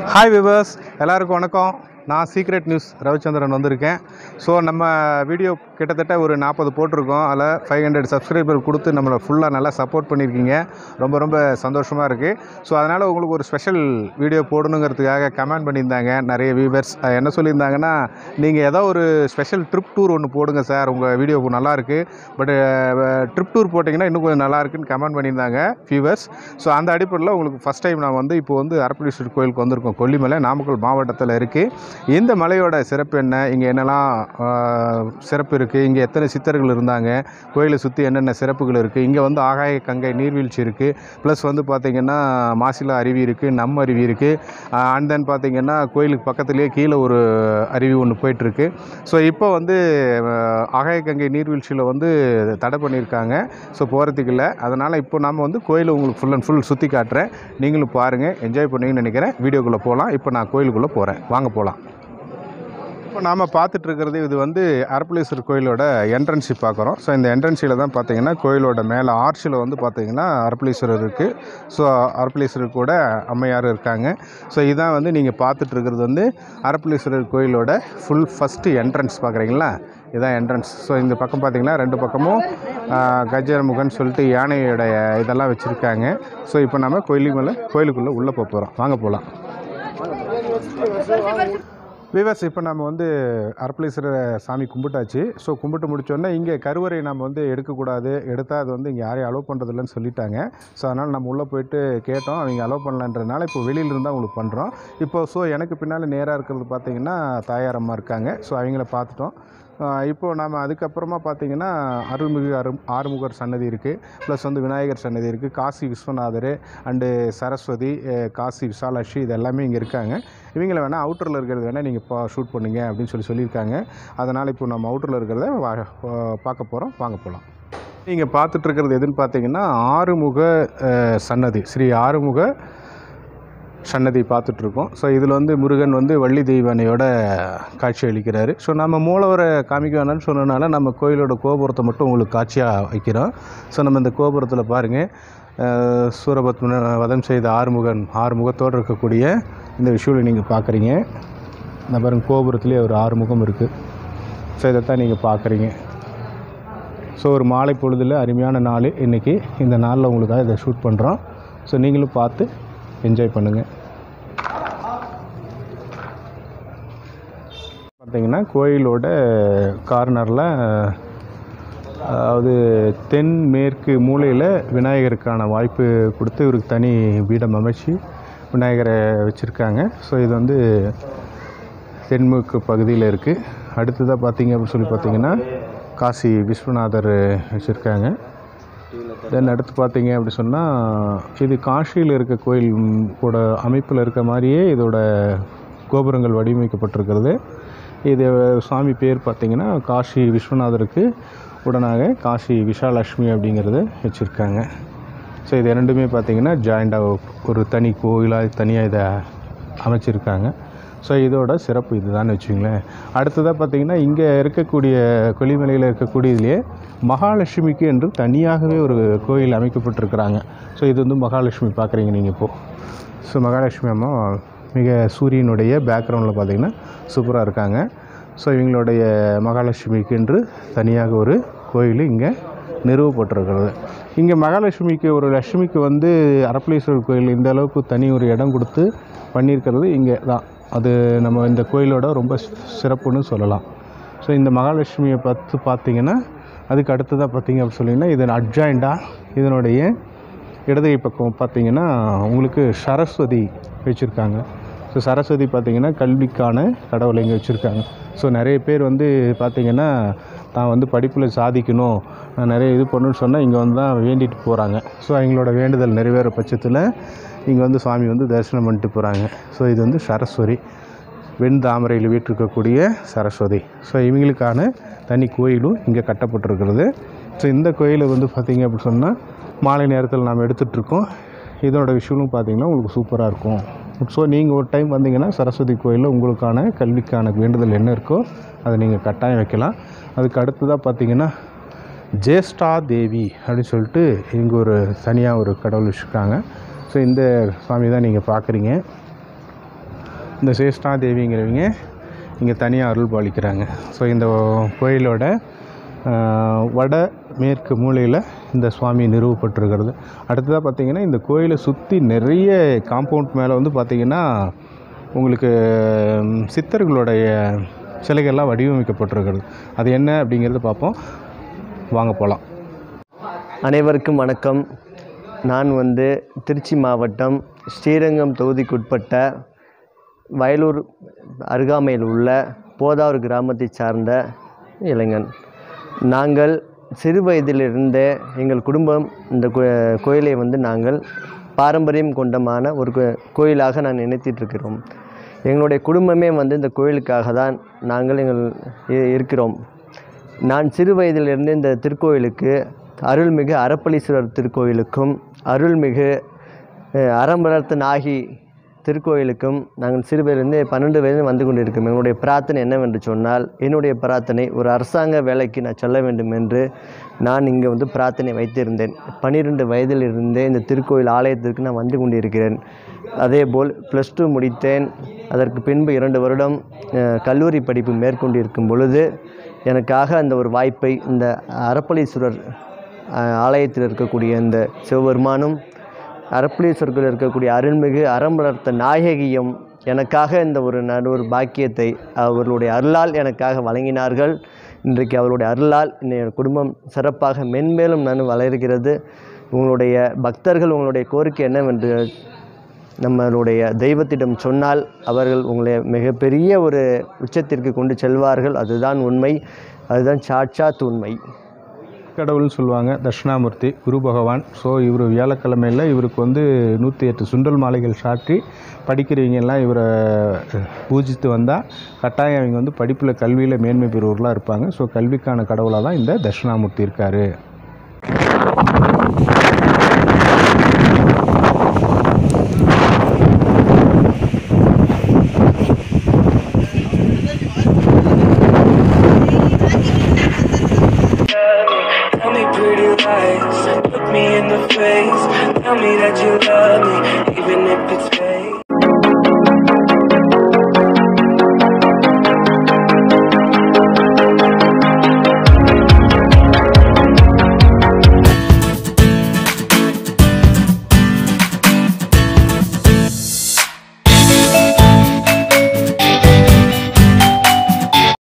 hi viewers எல்லாருக்கும் வணக்கம் நான் சீக்ரெட் நியூஸ் ரவிச்சந்திரன் வந்திருக்கேன் ஸோ நம்ம வீடியோ கிட்டத்தட்ட ஒரு நாற்பது போட்டிருக்கோம் அதில் ஃபைவ் ஹண்ட்ரட் சப்ஸ்கிரைபர் கொடுத்து நம்மளை ஃபுல்லாக நல்லா சப்போர்ட் பண்ணியிருக்கீங்க ரொம்ப ரொம்ப சந்தோஷமாக இருக்குது ஸோ அதனால் உங்களுக்கு ஒரு ஸ்பெஷல் வீடியோ போடணுங்கிறதுக்காக கமெண்ட் பண்ணியிருந்தாங்க நிறைய வியூவர்ஸ் என்ன சொல்லியிருந்தாங்கன்னா நீங்கள் ஏதோ ஒரு ஸ்பெஷல் ட்ரிப் டூர் ஒன்று போடுங்க சார் உங்கள் வீடியோ நல்லாயிருக்கு பட் ட்ரிப் டூர் போட்டிங்கன்னா இன்னும் கொஞ்சம் நல்லா இருக்குன்னு கமெண்ட் பண்ணியிருந்தாங்க வியூவர்ஸ் ஸோ அந்த அடிப்படையில் உங்களுக்கு ஃபஸ்ட் டைம் நான் வந்து இப்போ வந்து அரப்பளீஸ்வரர் கோயிலுக்கு வந்திருக்கோம் கொல்லிமலை நாமக்கல் மாவட்டத்தில் இருக்குது இந்த மலையோட சிறப்பு என்ன இங்கே என்னெல்லாம் ஆஹ், சிறப்பு இருக்குது இங்கே எத்தனை சித்தர்கள் இருந்தாங்க கோயிலை சுற்றி என்னென்ன சிறப்புகள் இருக்குது இங்கே வந்து ஆகாய கங்கை நீர்வீழ்ச்சி இருக்குது ப்ளஸ் வந்து பார்த்திங்கன்னா மாசிலா அருவி இருக்குது நம் அருவி இருக்குது அண்ட் தென் பார்த்திங்கன்னா கோயிலுக்கு பக்கத்துலேயே கீழே ஒரு அருவி ஒன்று போயிட்டுருக்கு ஸோ இப்போ வந்து ஆஹ், ஆகாய கங்கை நீர்வீழ்ச்சியில் வந்து தடை பண்ணியிருக்காங்க ஸோ போகிறதுக்கு இல்லை அதனால் இப்போ நம்ம வந்து கோயிலை உங்களுக்கு ஃபுல் அண்ட் ஃபுல் சுற்றி காட்டுறேன் நீங்களும் பாருங்கள் என்ஜாய் பண்ணுவீங்கன்னு நினைக்கிறேன் வீடியோக்குள்ளே போகலாம் இப்போ நான் கோயிலுக்குள்ளே போகிறேன் வாங்க போகலாம் இப்போ நாம் பார்த்துட்டு இருக்கிறது இது வந்து அரப்பளீஸ்வரர் கோயிலோட என்ட்ரன்ஸி பார்க்குறோம் ஸோ இந்த என்ட்ரன்ஸில் தான் பார்த்தீங்கன்னா கோயிலோட மேலே ஆர்ச்சில் வந்து பார்த்தீங்கன்னா அரப்பளீஸ்வரர் இருக்குது ஸோ அரப்பளீஸ்வரர் கூட அம்மையார் இருக்காங்க ஸோ இதான் வந்து நீங்கள் பார்த்துட்டு இருக்கிறது வந்து அரப்பளீஸ்வரர் கோயிலோட ஃபுல் ஃபஸ்ட்டு என்ட்ரன்ஸ் பார்க்குறீங்களா இதான் என்ட்ரன்ஸ் ஸோ இந்த பக்கம் பார்த்தீங்கன்னா ரெண்டு பக்கமும் கஜரமுகன் சொல்லிட்டு யானையோடைய இதெல்லாம் வச்சுருக்காங்க ஸோ இப்போ நம்ம கோயிலுக்கு மேலே கோயிலுக்குள்ளே உள்ளே போக போகிறோம் வாங்க போகலாம் விவர்ஸ் இப்போ நம்ம வந்து அரப்பளீஸ்வரர் சாமி கும்பிட்டாச்சு ஸோ கும்பிட்டு முடிச்சோடனே இங்கே கருவறை நம்ம வந்து எடுக்கக்கூடாது எடுத்தால் அது வந்து இங்கே யாரையும் அலோவ் பண்ணுறதில்லன்னு சொல்லிட்டாங்க ஸோ அதனால் நம்ம உள்ளே போயிட்டு கேட்டோம் அவங்க அலோவ் பண்ணலன்றதுனால இப்போ வெளியில இருந்தால் உங்களுக்கு பண்ணுறோம் இப்போ ஸோ எனக்கு பின்னால் நேராக இருக்கிறது பார்த்தீங்கன்னா தாயாரம்மா இருக்காங்க ஸோ அவங்கள பார்த்துட்டோம் ஆஹ் இப்போ நாம் அதுக்கப்புறமா பார்த்தீங்கன்னா அருள்மிகு அரு ஆறுமுகர் சன்னதி இருக்குது ப்ளஸ் வந்து விநாயகர் சன்னதி இருக்குது காசி விஸ்வநாதர் அண்டு சரஸ்வதி அஹ் காசி விசாலாட்சி இது எல்லாமே இங்கே இருக்காங்க இவங்கள வேணால் அவுட்டரில் இருக்கிறது வேணால் நீங்கள் பா ஷூட் பண்ணுங்க அப்படின்னு சொல்லி சொல்லியிருக்காங்க அதனால் இப்போ நம்ம அவுட்டரில் இருக்கிறத வா வா- பார்க்க போகிறோம் வாங்க போகலாம் நீங்கள் பார்த்துட்டு இருக்கிறது எதுன்னு பார்த்தீங்கன்னா ஆறுமுக அஹ், சன்னதி ஸ்ரீ ஆறுமுக சன்னதி பார்த்துட்ருக்கோம் ஸோ இதில் வந்து முருகன் வந்து வள்ளி தெய்வானையோட காட்சி அளிக்கிறாரு ஸோ நம்ம மூலவரை காமிக்க வேணாம்னு சொன்னனால நம்ம கோயிலோட கோபுரத்தை மட்டும் உங்களுக்கு காட்சியாக வைக்கிறோம் ஸோ நம்ம இந்த கோபுரத்தில் பாருங்கள் அஹ், சூரபத்மனை வதம் செய்த ஆறுமுகன் ஆறுமுகத்தோடு இருக்கக்கூடிய இந்த விஷுவலை நீங்கள் பார்க்குறீங்க இந்த பாருங்க கோபுரத்துலேயே ஒரு ஆறுமுகம் இருக்குது ஸோ இதைத்தான் நீங்கள் பார்க்குறீங்க ஸோ ஒரு மாலை பொழுதில் அருமையான நாள் இன்றைக்கி இந்த நாளில் உங்களுக்காக இதை ஷூட் பண்ணுறோம் ஸோ நீங்களும் பார்த்து என்ஜாய் பண்ணுங்கள் பார்த்தீங்கன்னா கோயிலோட கார்னரில் அதாவது தென் மேற்கு மூலையில் விநாயகருக்கான வாய்ப்பு கொடுத்து இவருக்கு தனி பீடம் அமைச்சு விநாயகரை வச்சுருக்காங்க ஸோ இது வந்து தென்மேற்கு பகுதியில் இருக்குது அடுத்ததாக பார்த்தீங்க அப்படின்னு சொல்லி பார்த்தீங்கன்னா காசி விஸ்வநாதர் வச்சுருக்காங்க தென் அடுத்து பார்த்தீங்க அப்படி சொன்னால் இது காஷியில் இருக்க கோயில் ம், கூட அமைப்பில் இருக்க மாதிரியே இதோட கோபுரங்கள் வடிவமைக்கப்பட்டிருக்கிறது இது சாமி பேர் பார்த்தீங்கன்னா காஷி விஸ்வநாதருக்கு உடனாக காஷி விஷாலட்சுமி அப்படிங்கிறத வச்சுருக்காங்க ஸோ இது ரெண்டுமே பார்த்தீங்கன்னா ஜாயிண்டாக ஒரு தனி கோயிலாக தனியாக இதை அமைச்சிருக்காங்க ஸோ இதோட சிறப்பு இதுதான் வச்சுங்களேன் அடுத்ததாக பார்த்தீங்கன்னா இங்கே இருக்கக்கூடிய கொல்லிமலையில் இருக்கக்கூடியதுலேயே மகாலட்சுமிக்கு என்று தனியாகவே ஒரு கோயில் அமைக்கப்பட்டிருக்கிறாங்க ஸோ இது வந்து மகாலட்சுமி பார்க்குறீங்க நீங்கள் இப்போது ஸோ மகாலட்சுமி அம்மா மிக சூரியனுடைய பேக்ரவுண்டில் பார்த்தீங்கன்னா சூப்பராக இருக்காங்க ஸோ இவங்களுடைய மகாலட்சுமிக்கு என்று தனியாக ஒரு கோயில் இங்கே நிறுவப்பட்டிருக்கிறது இங்கே மகாலட்சுமிக்கு ஒரு லட்சுமிக்கு வந்து அரப்பளீஸ்வரர் கோயில் இந்த அளவுக்கு தனி ஒரு இடம் கொடுத்து பண்ணியிருக்கிறது இங்கே தான் அது நம்ம இந்த கோயிலோட ரொம்ப சி- சிறப்புன்னு சொல்லலாம் ஸோ இந்த மகாலட்சுமியை பார்த்து பார்த்தீங்கன்னா அதுக்கு அடுத்ததாக பார்த்தீங்க அப்படின்னு சொன்னீங்கன்னா இது அட்ஜாயிண்டாக இதனுடைய இடதுகை பக்கம் பார்த்தீங்கன்னா உங்களுக்கு சரஸ்வதி வச்சுருக்காங்க ஸோ சரஸ்வதி பார்த்தீங்கன்னா கல்விக்கான கடவுளை இங்கே வச்சுருக்காங்க ஸோ நிறைய பேர் வந்து பார்த்தீங்கன்னா தான் வந்து படிப்பில் சாதிக்கணும் நான் நிறைய இது பண்ணணும்னு சொன்னால் இங்கே வந்து தான் வேண்டிட்டு போகிறாங்க ஸோ அவங்களோட வேண்டுதல் நிறைவேற பட்சத்தில் இங்கே வந்து சுவாமி வந்து தரிசனம் பண்ணிட்டு போகிறாங்க ஸோ இது வந்து சரஸ்வதி வெண் தாமரையில் வீற்றிருக்கக்கூடிய சரஸ்வதி ஸோ இவங்களுக்கான தனி கோயிலும் இங்கே கட்டப்பட்டிருக்கிறது ஸோ இந்த கோயிலை வந்து பார்த்திங்க அப்படின்னு சொன்னால் மாலை நேரத்தில் நாம் எடுத்துகிட்ருக்கோம் இதோட விஷயமும் பார்த்திங்கன்னா உங்களுக்கு சூப்பராக இருக்கும் ஸோ நீங்கள் ஒரு டைம் வந்தீங்கன்னா சரஸ்வதி கோயிலில் உங்களுக்கான கல்விக்கான வேண்டுதல் என்ன இருக்கோ அதை நீங்கள் கட்டாயம் வைக்கலாம் அதுக்கு அடுத்ததாக பார்த்தீங்கன்னா ஜேஷ்டா தேவி அப்படின்னு சொல்லிட்டு இங்கே ஒரு தனியாக ஒரு கடவுள் வச்சுருக்காங்க ஸோ இந்த சாமி தான் நீங்கள் பார்க்குறீங்க இந்த சேஷ்டா தேவிங்கிறவங்க இங்கே தனியாக அருள் பாலிக்கிறாங்க ஸோ இந்த கோயிலோட ஆஹ், வட மேற்கு மூலையில் இந்த சுவாமி நிறுவப்பட்டிருக்கிறது அடுத்ததாக பார்த்தீங்கன்னா இந்த கோயிலை சுற்றி நிறைய காம்பவுண்ட் மேலே வந்து பார்த்திங்கன்னா உங்களுக்கு ம், சித்தர்களுடைய சிலைகள்லாம் வடிவமைக்கப்பட்டிருக்கிறது அது என்ன அப்படிங்கிறத பார்ப்போம் வாங்க போகலாம் அனைவருக்கும் வணக்கம் நான் வந்து திருச்சி மாவட்டம் ஸ்ரீரங்கம் தொகுதிக்குட்பட்ட வயலூர் அருகாமையில் உள்ள போதாவூர் கிராமத்தை சார்ந்த இளைஞன் நாங்கள் சிறு வயதிலிருந்தே எங்கள் குடும்பம் இந்த கோ- கோயிலை வந்து நாங்கள் பாரம்பரியம் கொண்டமான ஒரு கோ- கோயிலாக நான் நினைத்திட்டிருக்கிறோம் எங்களுடைய குடும்பமே வந்து இந்த கோயிலுக்காக தான் நாங்கள் எங்கள் இ- இருக்கிறோம் நான் சிறு வயதிலிருந்து இந்த திருக்கோயிலுக்கு அருள்மிகு அரப்பளீஸ்வரர் திருக்கோயிலுக்கும் அருள்மிகு அஹ், அறம்பலர்த்த நாகி திருக்கோயிலுக்கும் நாங்கள் சிறு வயதிலிருந்து பன்னெண்டு வயது வந்து கொண்டிருக்கோம் எங்களுடைய பிரார்த்தனை என்னவென்று சொன்னால் என்னுடைய பிரார்த்தனை ஒரு அரசாங்க வேலைக்கு நான் செல்ல வேண்டும் என்று நான் இங்கே வந்து பிரார்த்தனை வைத்திருந்தேன் பன்னிரெண்டு வயதிலிருந்தே இந்த திருக்கோயில் ஆலயத்திற்கு நான் வந்து கொண்டிருக்கிறேன் அதேபோல் ப்ளஸ் டூ முடித்தேன் அதற்கு பின்பு இரண்டு வருடம் அஹ், கல்லூரி படிப்பு மேற்கொண்டிருக்கும் பொழுது எனக்காக அந்த ஒரு வாய்ப்பை இந்த அரப்பளீஸ்வரர் அஹ், ஆலயத்தில் இருக்கக்கூடிய இந்த சிவபெருமானும் அரப்பளீஸ்வரத்தில் இருக்கக்கூடிய அருள்மிகு அறம் வளர்த்த நாயகியும் எனக்காக இந்த ஒரு நடு ஒரு பாக்கியத்தை அவர்களுடைய அருளால் எனக்காக வழங்கினார்கள் இன்றைக்கு அவருடைய அருளால் என்னுடைய குடும்பம் சிறப்பாக மென்மேலும் நான் வளர்கிறது உங்களுடைய பக்தர்கள் உங்களுடைய கோரிக்கை என்னவென்று நம்மளுடைய தெய்வத்திடம் சொன்னால் அவர்கள் உங்களை மிகப்பெரிய ஒரு உச்சத்திற்கு கொண்டு செல்வார்கள் அதுதான் உண்மை அதுதான் சாட்சாத் உண்மை கடவுள்னு சொல்லுவாங்க தட்சிணாமூர்த்தி குரு பகவான் ஸோ இவர் வியாழக்கிழமையில் இவருக்கு வந்து நூற்றி எட்டு சுண்டல் மாலைகள் சாற்றி படிக்கிறவங்க எல்லாம் இவரை பூஜித்து வந்தால் கட்டாயம் அவங்க வந்து படிப்பில் கல்வியில் மேன்மை பெறுவர்களாக இருப்பாங்க ஸோ கல்விக்கான கடவுளாக தான் இந்த தட்சிணாமூர்த்தி இருக்கார்